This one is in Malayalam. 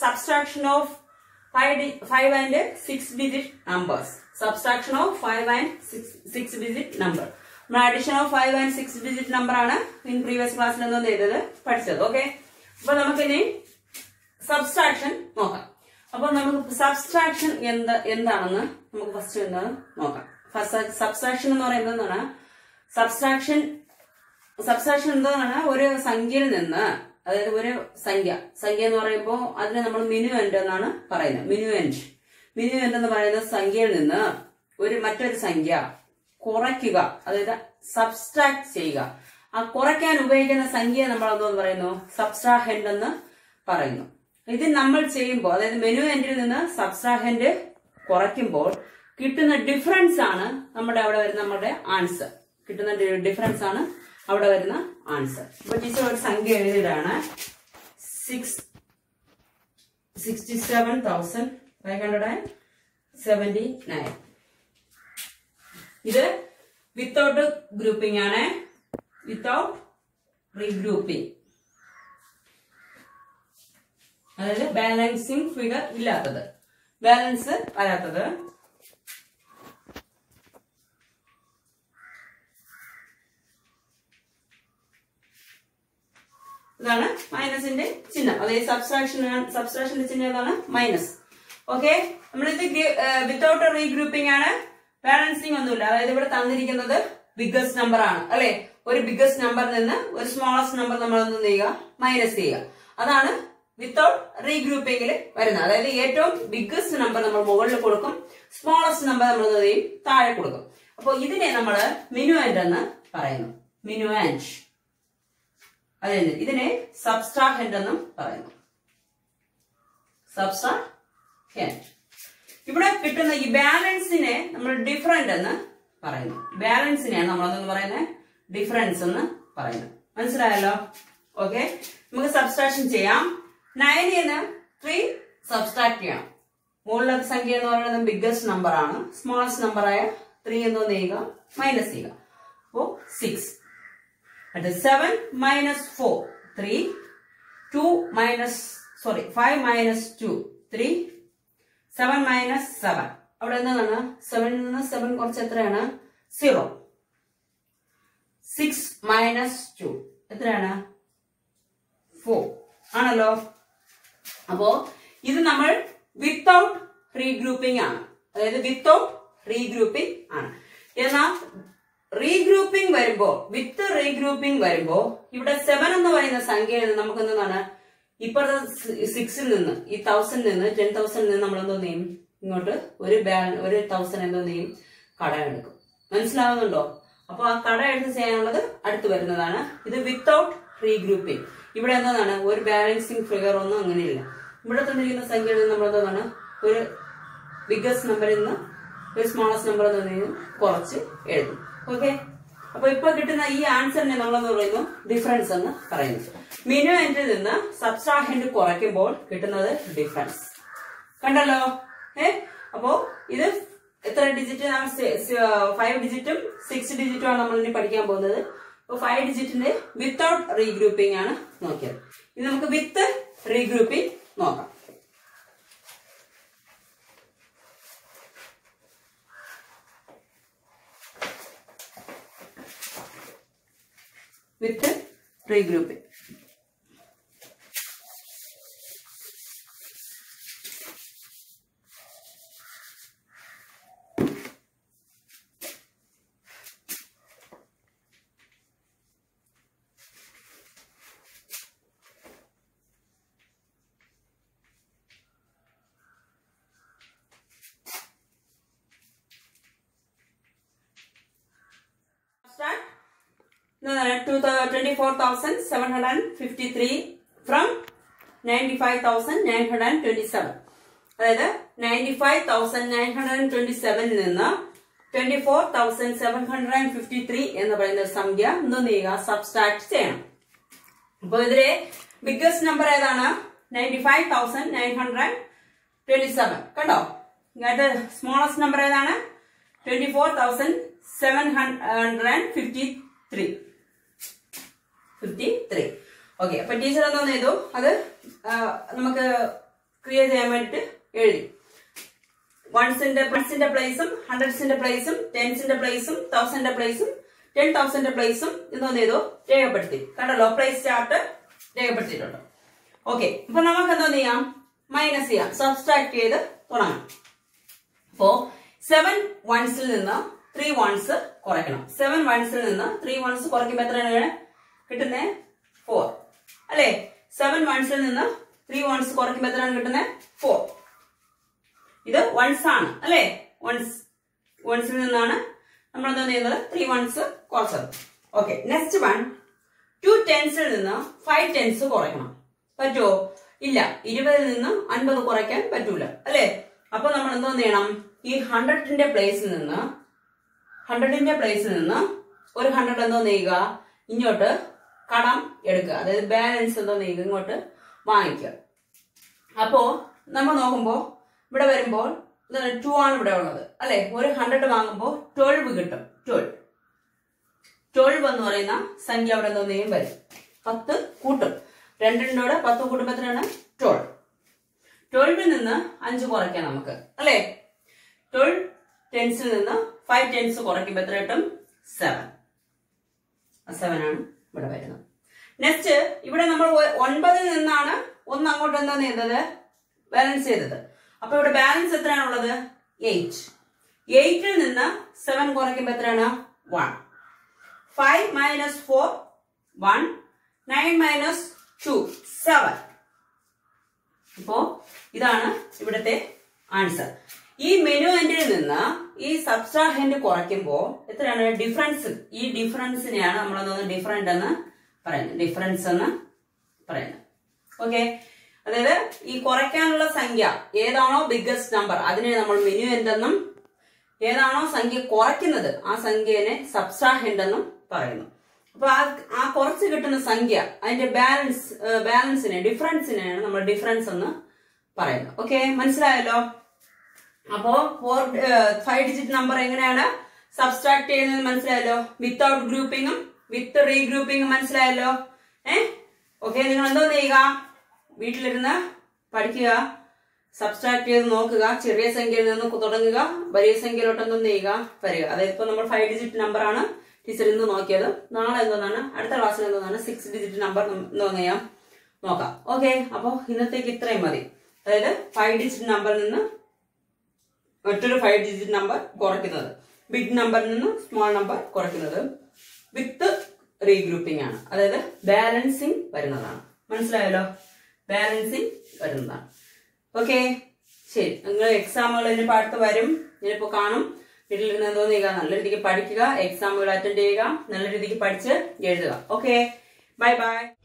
subtraction of five and six digit numbers subtraction of five and six digit number നമ്മൾ addition of five and six digit number ആണ് ഇൻ പ്രീവിയസ് ക്ലാസ്സിൽ എന്തോ ചെയ്തത് പഠിച്ചത് ഓക്കെ അപ്പൊ നമുക്കിനി സബ്സ്ട്രാക്ഷൻ നോക്കാം അപ്പൊ നമുക്ക് സബ്സ്ട്രാക്ഷൻ എന്ത് എന്താണെന്ന് നമുക്ക് ഫസ്റ്റ് എന്താണെന്ന് നോക്കാം ഫസ്റ്റ് സബ്സ്ട്രാക്ഷൻ എന്ന് പറയുന്നത് എന്താണ് സബ്സ്ട്രാക്ഷൻ സബ്സ്ട്രാക്ഷൻ എന്താണ് ഒരു സംഖ്യയിൽ നിന്ന് അതായത് ഒരു സംഖ്യ സംഖ്യ എന്ന് പറയുമ്പോൾ അതിനെ നമ്മൾ മിനുവെന്റ് എന്നാണ് പറയുന്നത് മിനുവെന്റ് മിനുവെന്റ് എന്ന് പറയുന്ന സംഖ്യയിൽ നിന്ന് ഒരു മറ്റൊരു സംഖ്യ കുറയ്ക്കുക അതായത് സബ്സ്ട്രാക്ട് ചെയ്യുക ആ കുറയ്ക്കാൻ ഉപയോഗിക്കുന്ന സംഖ്യ നമ്മൾ എന്തോന്ന് പറയുന്നു സബ്സ്ട്രാഹെന്റ് എന്ന് പറയുന്നു ഇത് നമ്മൾ ചെയ്യുമ്പോൾ അതായത് മെനു എൻഡിൽ നിന്ന് സബ്സ്ട്രാഹെന്റ് കുറയ്ക്കുമ്പോൾ കിട്ടുന്ന ഡിഫറൻസ് ആണ് നമ്മുടെ അവിടെ വരുന്ന നമ്മുടെ ആൻസർ കിട്ടുന്ന ഡിഫറൻസ് ആണ് അവിടെ വരുന്ന ആൻസർ അപ്പൊ ടീച്ചർ ഒരു സംഖ്യ എഴുതിയതാണ് six sixty seven thousand five hundred and seventy nine ഇത് വിത്തൗട്ട് ഗ്രൂപ്പിംഗ് ആണ് വിത്തൗട്ട് റീഗ്രൂപ്പിംഗ് അതായത് ബാലൻസിങ് ഫിഗർ ഇല്ലാത്തത് ബാലൻസ് വരാത്തത് ഇതാണ് മൈനസിന്റെ ചിഹ്നം അതായത് സബ്സ്ട്രാക്ഷൻ സബ്സ്ട്രാക്ഷന്റെ ചിഹ്നം ഏതാണ് മൈനസ് ഓക്കെ നമ്മളിത് വിത്തൗട്ട് റീഗ്രൂപ്പിംഗ് ആണ് ബാലൻസിങ് ഒന്നുമില്ല അതായത് ഇവിടെ തന്നിരിക്കുന്നത് ബിഗ്ഗസ്റ്റ് നമ്പർ ആണ് അല്ലെ ഒരു ബിഗ്ഗസ്റ്റ് നമ്പറിൽ നിന്ന് ഒരു സ്മോളസ്റ്റ് നമ്പർ നമ്മൾ ഒന്ന് ചെയ്യുക മൈനസ് ചെയ്യുക അതാണ് വിത്തൗട്ട് റീഗ്രൂപ്പിംഗിൽ വരുന്നത് അതായത് ഏറ്റവും ബിഗ്ഗസ്റ്റ് നമ്പർ നമ്മൾ മുകളിൽ കൊടുക്കും സ്മോളസ്റ്റ് നമ്പർ നമ്മൾ എന്ത് ചെയ്യും താഴെ കൊടുക്കും അപ്പോൾ ഇതിനെ നമ്മൾ മിനുവന്റ് എന്ന് പറയുന്നു മിനുവന്റ് അതെ ഇതിനെ സബ്സ്ട്രാഹെന്റ് എന്നും പറയുന്നു സബ്സ്ട്രാഹെന്റ് ഇവിടെ കിട്ടുന്ന ഈ ബാലൻസിനെ നമ്മൾ ഡിഫറെന്റ് എന്ന് പറയുന്നു ബാലൻസിനെയാണ് നമ്മൾ എന്തെന്ന് പറയുന്നത് ഡിഫറൻസ് എന്ന് പറയുന്നത് മനസ്സിലായല്ലോ ഓക്കെ നമുക്ക് സബ്സ്ട്രാക്ഷൻ ചെയ്യാം നയനിൽ നിന്ന് ത്രീ സബ്സ്ട്രാക്ട് ചെയ്യണം മുകളിലത്തെ സംഖ്യ എന്ന് പറയുന്നത് ബിഗ്ഗസ്റ്റ് നമ്പർ ആണ് സ്മോളസ്റ്റ് നമ്പർ ആയ ത്രീ എന്തോ ചെയ്യുക മൈനസ് ചെയ്യുക അപ്പോ സിക്സ് അടുത്ത seven minus four three two minus sorry five minus two three seven minus seven അവിടെ എന്താണ് സെവനിൽ നിന്ന് സെവൻ കുറച്ച് എത്രയാണ് സീറോ സിക്സ് മൈനസ് ടു എത്രയാണ് ഫോർ ആണല്ലോ അപ്പോ ഇത് നമ്മൾ വിത്തൗട്ട് റീഗ്രൂപ്പിംഗ് ആണ് അതായത് വിത്തൗട്ട് റീഗ്രൂപ്പിംഗ് ആണ് എന്നാൽ റീഗ്രൂപ്പിംഗ് വരുമ്പോ വിത്ത് റീഗ്രൂപ്പിംഗ് വരുമ്പോ ഇവിടെ സെവൻ എന്ന് പറയുന്ന സംഖ്യയിൽ നിന്ന് നമുക്ക് എന്താണ് ഇപ്പോഴത്തെ സിക്സിൽ നിന്ന് ഈ തൗസൻഡിൽ നിന്ന് ടെൻ തൗസൻഡിൽ നിന്ന് നമ്മൾ എന്തോ ചെയ്യും ഇങ്ങോട്ട് ഒരു ബാലൻ ഒരു തൗസൻഡ് എന്തോ ചെയ്യും കടം എടുക്കും മനസ്സിലാവുന്നുണ്ടോ അപ്പൊ ആ കട എടുത്ത് ചെയ്യാനുള്ളത് അടുത്ത് വരുന്നതാണ് ഇത് വിത്തൗട്ട് റീഗ്രൂപ്പിംഗ് ഇവിടെ എന്താണ് ഒരു ബാലൻസിങ് ഫിഗർ ഒന്നും അങ്ങനെയില്ല ഇവിടെ തന്നിരിക്കുന്ന സംഖ്യയിൽ നിന്ന് നമ്മൾ എന്താണ് ഒരു ബിഗ്ഗസ്റ്റ് നമ്പറിൽ നിന്ന് ഒരു സ്മോളസ്റ്റ് നമ്പർ എന്ന് പറയുന്നത് കുറച്ച് എഴുതും ഓക്കെ അപ്പൊ ഇപ്പൊ കിട്ടുന്ന ഈ ആൻസറിനെ നമ്മളെന്ന് പറയുന്നു ഡിഫറൻസ് എന്ന് പറയുന്നു മിനു എൻഡിൽ നിന്ന് സബ്സ്ട്രാഹെന്റ് കുറയ്ക്കുമ്പോൾ കിട്ടുന്നത് ഡിഫറൻസ് കണ്ടല്ലോ ഏ അപ്പോ ഇത് എത്ര ഡിജിറ്റ് ഫൈവ് ഡിജിറ്റും സിക്സ് ഡിജിറ്റും ആണ് നമ്മൾ ഇനി പഠിക്കാൻ പോകുന്നത് അപ്പൊ ഫൈവ് ഡിജിറ്റിന്റെ വിത്തൗട്ട് റീഗ്രൂപ്പിംഗ് ആണ് നോക്കിയത് ഇത് നമുക്ക് വിത്ത് റീഗ്രൂപ്പിംഗ് നോക്കാം with regrouping start to the 24,753 from 95,927 അതായത് 95,927 നിന്ന് 24,753 എന്ന് പറയുന്ന ഒരു സംഖ്യ എന്ത് ചെയ്യുക സബ്സ്ട്രാക്ട് ചെയ്യണം അപ്പൊ ഇതിലെ ബിഗ്ഗസ്റ്റ് നമ്പർ ഏതാണ് 95,927 കണ്ടോ ഇങ്ങോട്ട് സ്മോളസ്റ്റ് നമ്പർ ഏതാണ് 24,753 ഫിഫ്റ്റി ത്രീ ഓക്കെ അപ്പൊ ടീച്ചർ എന്തോന്ന് ചെയ്തു അത് ആ, നമുക്ക് ക്രിയേറ്റ് ചെയ്യാൻ വേണ്ടിട്ട് എഴുതി വൺസിന്റെ വൺസിന്റെ പ്ലേസും ഹൺഡ്രഡ്സിന്റെ പ്ലേസും ടെൻസിന്റെ പ്ലേസും തൗസൻഡിന്റെ പ്ലേസും ടെൻ തൗസൻഡിന്റെ പ്ലേസും ഇതൊന്നും ചെയ്തു രേഖപ്പെടുത്തി കണ്ടല്ലോ പ്ലേസ് ചാർട്ട് രേഖപ്പെടുത്തിയിട്ടുണ്ട് ഓക്കെ ഇപ്പൊ നമുക്ക് എന്താ ചെയ്യാം മൈനസ് ചെയ്യാം സബ്സ്ട്രാക്ട് ചെയ്ത് തുടങ്ങാം അപ്പോ സെവൻ വൺസിൽ നിന്ന് ത്രീ വൺസ് കുറയ്ക്കണം സെവൻ വൺസിൽ നിന്ന് ത്രീ വൺസ് കുറയ്ക്കുമ്പോ എത്രയാണ് കിട്ടുന്നത് ഫോർ അല്ലെ സെവൻ വൺസിൽ നിന്ന് ത്രീ വൺസ് കുറയ്ക്കുമ്പോ എത്രയാണ് കിട്ടുന്നത് ഫോർ ഇത് വൺസ് ആണ് അല്ലെ വൺസ് വൺസിൽ നിന്നാണ് നമ്മൾ എന്താ ചെയ്യുന്നത് ത്രീ വൺസ് കുറച്ചത് ഓക്കെ നെക്സ്റ്റ് വൺ ടു ടെൻസിൽ നിന്ന് ഫൈവ് ടെൻസ് കുറയ്ക്കണം പറ്റുമോ ഇല്ല ഇരുപതിൽ നിന്ന് അൻപത് കുറയ്ക്കാൻ പറ്റൂല അല്ലെ അപ്പൊ നമ്മൾ എന്തോ ചെയ്യണം ഈ ഹൺഡ്രഡിന്റെ പ്ലേസിൽ നിന്ന് ഹൺഡ്രഡിന്റെ പ്ലേസിൽ നിന്ന് ഒരു ഹൺഡ്രഡ് എന്തോ ചെയ്യുക ഇങ്ങോട്ട് കടം എടുക്കുക അതായത് ബാലൻസ് എന്തോ ചെയ്യുക ഇങ്ങോട്ട് വാങ്ങിക്കുക അപ്പോ നമ്മൾ നോക്കുമ്പോ ഇവിടെ വരുമ്പോൾ ടു ആണ് ഇവിടെ ഉള്ളത് അല്ലെ ഒരു ഹൺഡ്രഡ് വാങ്ങുമ്പോൾ ട്വൽവ് കിട്ടും ട്വൽവ് ട്വൽവ് എന്ന് പറയുന്ന സംഖ്യ അവിടെ എന്തോ ചെയ്യും വരും പത്ത് കൂട്ടും രണ്ടിൻ്റെ കൂടെ പത്ത് കൂട്ടുമ്പോൾ എത്രയാണ് ട്വൽവ് ട്വൽവിൽ നിന്ന് അഞ്ച് കുറയ്ക്കാം നമുക്ക് അല്ലെ ട്വൽവ് ടെൻസിൽ നിന്ന് ഫൈവ് ടെൻസ് കുറയ്ക്കുമ്പോൾ എത്ര കിട്ടും സെവൻ സെവൻ ആണ് ഇവിടെ വരുന്നത് നെക്സ്റ്റ് ഇവിടെ നമ്മൾ ഒ- ഒൻപതിൽ നിന്നാണ് ഒന്ന് അങ്ങോട്ട് എന്താ ചെയ്തത് ബാലൻസ് ചെയ്തത് അപ്പൊ ഇവിടെ ബാലൻസ് എത്രയാണുള്ളത് എയ്റ്റ് എയ്റ്റിൽ നിന്ന് സെവൻ കുറയ്ക്കുമ്പോൾ എത്രയാണ് one five minus four one nine minus two seven അപ്പോ ഇതാണ് ഇവിടുത്തെ ആൻസർ ഈ മെനു എൻഡിൽ നിന്ന് ഈ സബ്സ്ട്രാഹെന്റ് കുറയ്ക്കുമ്പോൾ എത്രയാണ് ഡിഫറൻസ് ഈ ഡിഫറൻസിനെയാണ് നമ്മൾ ഡിഫറൻറ്റ് എന്ന് പറയുന്നത് ഡിഫറൻസ് എന്ന് പറയുന്നത് ഓക്കെ അതായത് ഈ കുറയ്ക്കാനുള്ള സംഖ്യ ഏതാണോ ബിഗ്ഗസ്റ്റ് നമ്പർ അതിനെ നമ്മൾ മെനു എന്തെന്നും ഏതാണോ സംഖ്യ കുറയ്ക്കുന്നത് ആ സംഖ്യനെ സബ്സ്ട്രാഹെന്റ് എന്നും പറയുന്നു അപ്പൊ ആ ആ കുറച്ച് കിട്ടുന്ന സംഖ്യ അതിന്റെ ബാലൻസ് ബാലൻസിനെ ഡിഫറൻസിനെയാണ് നമ്മൾ ഡിഫറൻസ് എന്ന് പറയുന്നത് ഓക്കെ മനസ്സിലായല്ലോ അപ്പോ ഫോർ ഫൈവ് ഡിജിറ്റ് നമ്പർ എങ്ങനെയാണ് സബ്സ്ട്രാക്ട് ചെയ്യുന്നത് മനസ്സിലായല്ലോ വിത്തൗട്ട് ഗ്രൂപ്പിങ്ങും വിത്ത് റീഗ്രൂപ്പിങ്ങും മനസ്സിലായല്ലോ ഏ ഓക്കെ നിങ്ങൾ എന്തോ ചെയ്യുക വീട്ടിലിരുന്ന് പഠിക്കുക സബ്സ്ട്രാക്ട് ചെയ്ത് നോക്കുക ചെറിയ സംഖ്യയിൽ നിന്ന് തുടങ്ങുക വലിയ സംഖ്യയിലോട്ട് എന്തോ ചെയ്യുക വരിക അതായത് ഇപ്പൊ നമ്മൾ ഫൈവ് ഡിജിറ്റ് നമ്പർ ആണ് ടീച്ചർ ഇന്ന് നോക്കിയത് നാളെ എന്തോന്നാണ് അടുത്ത ക്ലാസ്സിൽ എന്തോന്നാണ് സിക്സ് ഡിജിറ്റ് നമ്പർ എന്തോ ചെയ്യാം നോക്കാം ഓക്കെ അപ്പൊ ഇന്നത്തേക്ക് ഇത്രയും മതി അതായത് ഫൈവ് ഡിജിറ്റ് നമ്പറിൽ നിന്ന് മറ്റൊരു ഫൈവ് ഡിജിറ്റ് നമ്പർ കുറയ്ക്കുന്നത് ബിഗ് നമ്പറിൽ നിന്ന് സ്മോൾ നമ്പർ കുറയ്ക്കുന്നത് വിത്ത് റീഗ്രൂപ്പിംഗ് ആണ് അതായത് ബാലൻസിങ് വരുന്നതാണ് മനസ്സിലായല്ലോ ബാലൻസിങ് വരുന്നതാണ് ഓക്കെ ശരി നിങ്ങൾ എക്സാമുകൾ ഇനിയിപ്പോൾ അടുത്ത് വരും ഇനിയിപ്പോൾ കാണും വീട്ടിലിരുന്ന് എന്തോ ചെയ്യുക നല്ല രീതിക്ക് പഠിക്കുക എക്സാമുകൾ അറ്റൻഡ് ചെയ്യുക നല്ല രീതിക്ക് പഠിച്ച് എഴുതുക ഓക്കെ ബൈ ബൈ